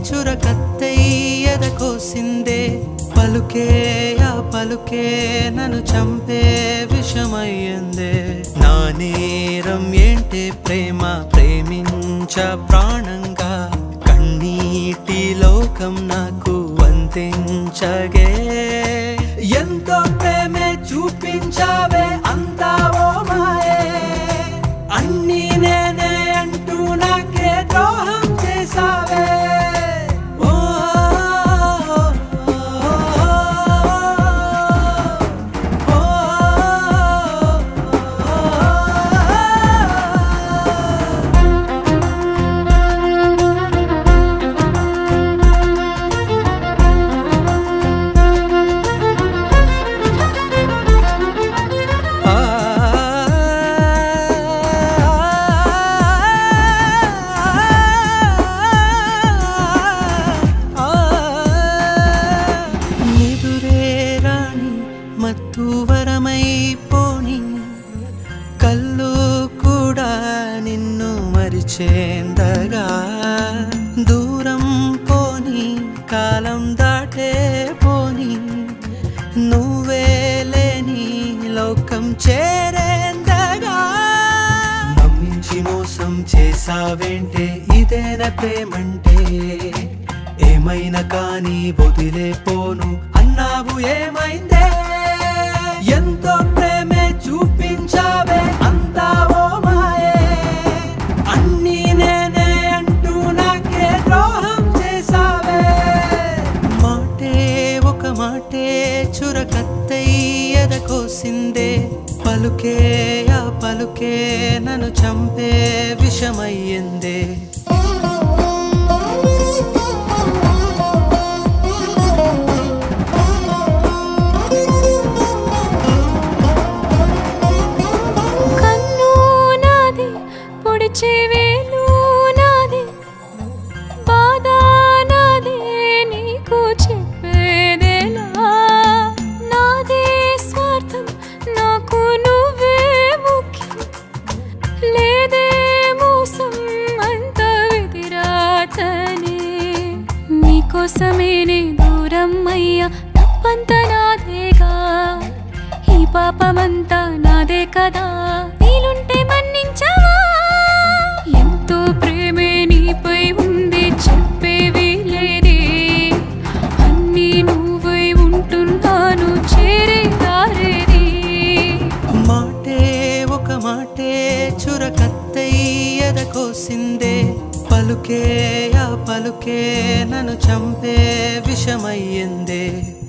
చురకత్తయ్యద కోసిందే పలుకే ఆ పలుకే నన్ను చంపే విషమయ్యిందే నా నేరం ఏంటే ప్రేమ ప్రేమించ ప్రాణంగా కన్నీటి లోకం నాకు వంతించగే ఎంతో ప్రేమే చూపించావే అంతా ఓ మాయే అన్నీ నేనే అంటూ నాకే ద్రోహం చేసావే ఓ, ఓ, ఓ, ఓ. నిదురే రాణి మత్తువరమైపోని కళ్ళు కూడా నిన్ను మరిచేందగా దూరం పోని కాలం దాటే పోని నువ్వే లేని లోకం చేరేందగా నమ్మించి మోసం చేసావేంటే ఇదేన ప్రేమంటే ఏమైనా కానీ వదిలేపోను అన్నావు ఏమైందే ఎంతో ప్రేమే చూపించావే అంతా ఓ మాయే అన్నీ నేనే అంటూ నాకే ద్రోహం చేసావే మాటే ఒక మాటే చురకత్తయ్యద కోసిందే పలుకే ఆ పలుకే నన్ను చంపే విషమయ్యిందే కన్ను నాది పొడిచే వేలు నాది బాధ నాది నీకు చెప్పేదేలా నాదే స్వార్థం నాకు నువ్వే ముఖ్యం లేదే మోసం అంత విధిరాతనే నీకోసమే నే దూరం అయ్యా తప్పంత నాదేగా ఈ పాపమంతా నాదే కదా నీలుంటే మన్నించవా ఎంతో ప్రేమే నీపై ఉంది చెప్పేవి లేదే అన్నీ నువ్వై ఉంటున్నాను చేరే దారేది మాటే ఒక మాటే చురకత్తయ్యద కోసిందే పలుకే ఆ పలుకే నన్ను చంపే విషమయ్యిందే